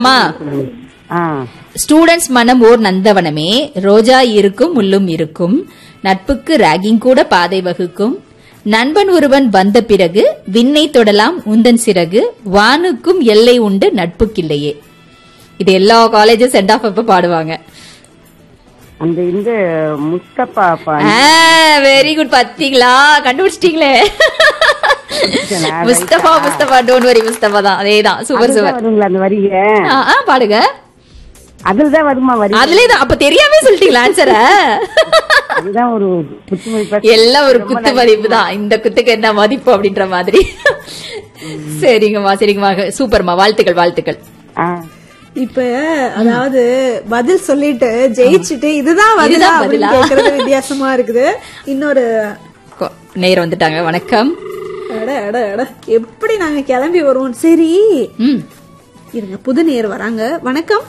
அம்மா ஆ ஸ்டூடெண்ட்ஸ் மனம் ஓர் நந்தவனமே ரோஜா இருக்கும் முள்ளும் இருக்கும் நட்புக்கு ராகிங் கூட பாதை வகுக்கும் நண்பன் ஒருவன் வந்த பிறகு விண்ணை தொடலாம் உந்தன் சிறகு வானுக்கும் எல்லை உண்டு நட்புக்கில்லையே இது எல்லா காலேஜும் சென்ட் ஆஃப் அப்ப பாடுவாங்க அந்த இந்த முஸ்தபா பா வெரி குட் பாத்தீங்களா கண்டுபிடிச்சிட்டீங்களே right-ஆ? முஸ்தபா முஸ்தபா டோன்ட் வரி முஸ்தபா தான் அதேதான் சூப்பர் அதுதான் சூப்பர் வருங்களா அந்த வரிக ஆ, ஆ, பாடுங்க அதுலதான் வருமா வரி அதுலயே தான் அப்ப தெரியாம சொல்லிட்டீங்களா ஆன்சர அதுதான் ஒரு புத்துமதிப்பா எல்லாம் ஒரு குத்து மதிப்பு தான் இந்த குத்துக்கு என்ன மதிப்பு அப்படின்ற மாதிரி சரிங்கம்மா சரிங்கம்மா சூப்பர்மா வாழ்த்துக்கள் வாழ்த்துக்கள் ஆ இப்ப அதாவது பதில் சொல்லிட்டு ஜெயிச்சுட்டு இதுதான் பதிலா இதுதான் அப்படின்னு பதிலா? கேக்குறது வித்தியாசமா இருக்குது இன்னொரு கொ- நேரம் வந்துட்டாங்க வணக்கம் அட அட அட எப்படி நாங்க கிளம்பி வருவோம் சரி ம் இருங்க புது நேர் வராங்க வணக்கம்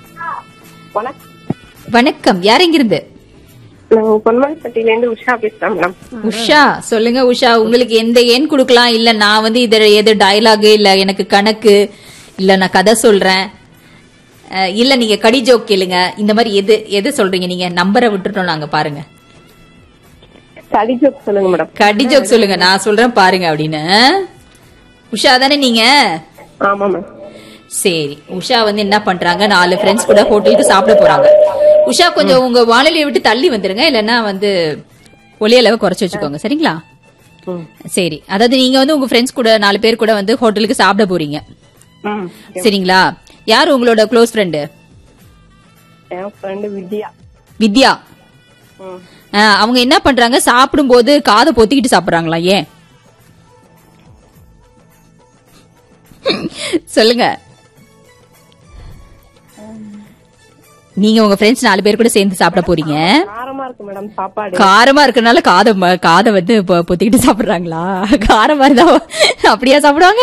வணக்கம் யார் எங்கிருந்து நான் பொன்மலைப்பட்டியில இருந்து உஷா பேசுறேன் மேடம் உஷா சொல்லுங்க உஷா உங்களுக்கு எந்த எண் கொடுக்கலாம் இல்ல நான் வந்து இது எது டயலாக் இல்ல எனக்கு கணக்கு இல்ல நான் கதை சொல்றேன் அஹ், இல்ல நீங்க கடி ஜோக் கேளுங்க இந்த மாதிரி எது எது சொல்றீங்க நீங்க நம்பரை விட்டுட்டோம் நாங்க பாருங்க ஸ்டடி ஜோக் சொல்லுங்க மேடம் கடி ஜோக் சொல்லுங்க நான் சொல்றேன் பாருங்க அப்படின்னு உஷா தானே நீங்க ஆமா மேம் சரி உஷா வந்து என்ன பண்றாங்க நாலு ஃப்ரெண்ட்ஸ் கூட ஹோட்டலுக்கு சாப்பிட போறாங்க உஷா கொஞ்சம் உங்க வானிலையை விட்டு தள்ளி வந்துருங்க இல்லைன்னா வந்து ஒலி அளவை குறைச்சு வச்சுக்கோங்க சரிங்களா சரி அதாவது நீங்க வந்து உங்க ஃப்ரெண்ட்ஸ் கூட நாலு பேர் கூட வந்து ஹோட்டலுக்கு சாப்பிட போறீங்க ம் சரிங்களா யார் உங்களோட க்ளோஸ் ஃப்ரெண்டு என் ஃப்ரெண்டு வித்யா வித்யா ம் ஆ, அவங்க என்ன பண்றாங்க சாப்பிடும்போது காதை பொத்திக்கிட்டு சாப்பிடுறாங்களா ஏன் சொல்லுங்க நீங்க உங்க ஃப்ரெண்ட்ஸ் நாலு பேர் கூட சேர்ந்து சாப்பிட போறீங்க காரமா இருக்கு மேடம் சாப்பாடு காரமா இருக்கறனால காதை ம- காதை வந்து பொ- பொத்திக்கிட்டு சாப்பிடுறாங்களா காரமா இருந்தா அப்படியா சாப்பிடுவாங்க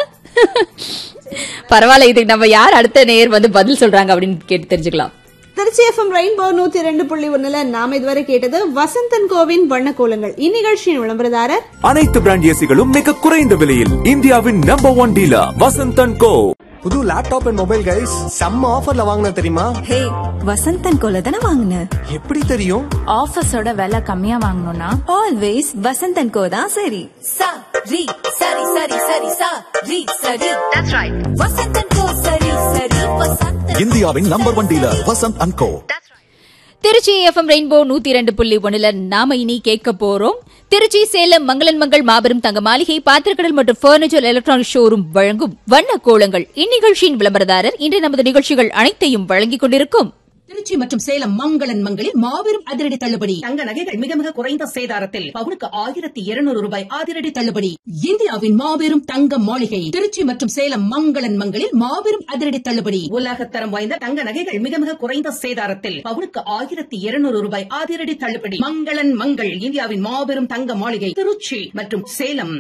பரவாயில்ல இதுக்கு நம்ம யார் அடுத்த நேர் வந்து பதில் சொல்றாங்க அப்படின்னு கேட்டு தெரிஞ்சுக்கலாம் திருச்சி எஃப்எம் ரெயின்போ நூத்தி ரெண்டு புள்ளி ஒண்ணுல நாம இதுவரை கேட்டது வசந்தன் கோவின் வண்ணக்கோலங்கள் இந்நிகழ்ச்சியின் விளம்பரதாரர் அனைத்து பிராண்ட் ஏசிகளும் மிக குறைந்த விலையில் இந்தியாவின் number one dealer Vasanthan co புது லேப்டாப் அண்ட் மொபைல் கைஸ் செம்ம ஆஃபர்ல வாங்கின தெரியுமா ஹே வசந்தன் கோல தானே வாங்கின எப்படி தெரியும் ஆஃபீஸோட விலை கம்மியா வாங்கணும்னா ஆல்வேஸ் வசந்தன் கோ தான் சரி சா ரி சரி சரி சரி சா ரி சரி தட்ஸ் ரைட் வசந்தன் கோ சரி சரி வசந்தன் இந்தியாவின் number one dealer Vasanth and co Trichy FM Rainbow நூத்தி இரண்டு புள்ளி ஒண்ணுல நாம இனி கேட்க போறோம் திருச்சி சேலம் மங்களன் மங்கள் மாபெரும் தங்க மாளிகை பாத்திரக்கடல் மற்றும் பர்னிச்சர் எலக்ட்ரானிக் ஷோரூம் வழங்கும் வண்ண கோலங்கள் இந்நிகழ்ச்சியின் விளம்பரதாரர் இன்று நமது நிகழ்ச்சிகள் அனைத்தையும் வழங்கிக் கொண்டிருக்கும் திருச்சி மற்றும் சேலம் மங்களன் மங்களில் மாபெரும் அதிரடி தள்ளுபடி தங்க நகைகள் மிக மிக குறைந்த சேதாரத்தில் பவுனுக்கு ஆயிரத்தி இருநூறு ரூபாய் அதிரடி தள்ளுபடி இந்தியாவின் மாபெரும் தங்க மாளிகை திருச்சி மற்றும் சேலம் மங்களன் மங்களில் மாபெரும் அதிரடி தள்ளுபடி உலகத்தரம் வாய்ந்த தங்க நகைகள் மிக மிக குறைந்த சேதாரத்தில் பவுனுக்கு ஆயிரத்தி இருநூறு ரூபாய் அதிரடி தள்ளுபடி மங்களன் மங்கள் இந்தியாவின் மாபெரும் தங்க மாளிகை திருச்சி மற்றும் சேலம்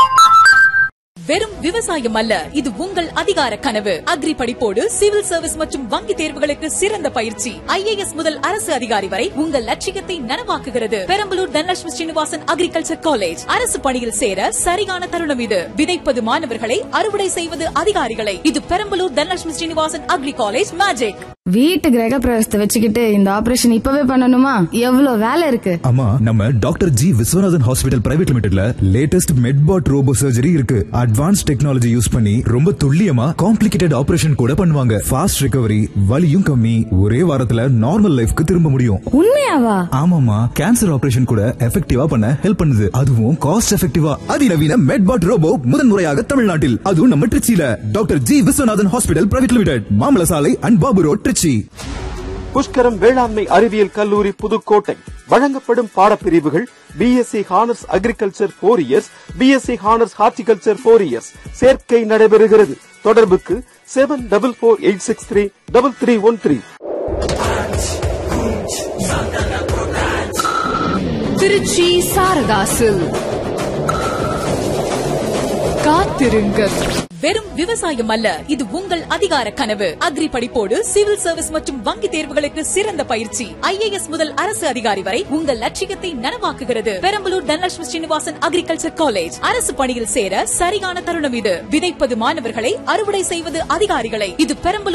வெறும் விவசாயம் அல்ல இது உங்கள் அதிகார கனவு அக்ரி படிப்போடு சிவில் சர்வீஸ் மற்றும் வங்கி தேர்வுகளுக்கு சிறந்த பயிற்சி ஐஏஎஸ் முதல் அரசு அதிகாரி வரை உங்கள் லட்சியத்தை நனவாக்குகிறது பெரம்பலூர் தனலட்சுமி ஸ்ரீனிவாசன் அக்ரிகல்ச்சர் காலேஜ் அரசு பணியில் சேர சரியான தருணம் இது விதைப்பது மாணவர்களை அறுவடை செய்வது அதிகாரிகளை இது Perambalur Dhanalakshmi Srinivasan agri college magic வீட்டு கிரக பிரவேசத்தை வச்சுக்கிட்டு இந்த ஆபரேஷன் இப்பவே பண்ணணுமா எவ்வளவு வேலை இருக்கு ஆமா நம்ம doctor G Viswanathan hospital private லிமிடெட்ல லேட்டஸ்ட் மெட்பாட் ரோபோ சர்ஜரி இருக்கு அட்வான்ஸ் டெக்னாலஜி யூஸ் பண்ணி ரொம்ப துல்லியமா காம்ப்ளிகேட்டட் ஆபரேஷன் கூட பண்ணுவாங்க ஃபாஸ்ட் ரிகவரி வலியும் கம்மி ஒரே வாரத்துல நார்மல் லைஃப்க்கு திரும்ப முடியும் உண்மையாவா ஆமாமா கேன்சர் ஆபரேஷன் கூட எஃபெக்டிவா பண்ண ஹெல்ப் பண்ணுது அதுவும் காஸ்ட் எஃபெக்டிவா அதிநவீன மெட்பாட் ரோபோ முதன்முறையாக தமிழ்நாட்டில் அதுவும் நம்ம திருச்சியில doctor G Viswanathan hospital private limited மாமல சாலை அண்ட் பாபு ரோட் திருச்சி புஷ்கரம் வேளாண்மை அறிவியல் கல்லூரி புதுக்கோட்டை வழங்கப்படும் பாடப்பிரிவுகள் BSc honours agriculture four years BSc honours horticulture four years சேர்க்கை நடைபெறுகிறது தொடர்புக்கு seven double four eight six three double three one three Trichy சாரதாசு காத்திருங்கள் வெறும் விவசாயம் அல்ல இது உங்கள் அதிகார கனவு அக்ரி படிப்போடு சிவில் சர்வீஸ் மற்றும் வங்கி தேர்வுகளுக்கு சிறந்த பயிற்சி ஐஏஎஸ் முதல் அரசு அதிகாரி வரை உங்கள் லட்சியத்தை நனவாக்குகிறது பெரம்பலூர் தனலட்சுமி ஸ்ரீனிவாசன் அக்ரிகல்ச்சர் காலேஜ் அரசு பணியில் சேர சரியான தருணம் இது விதைப்பது மாணவர்களை அறுவடை செய்வது அதிகாரிகளை இது பெரம்பலூர்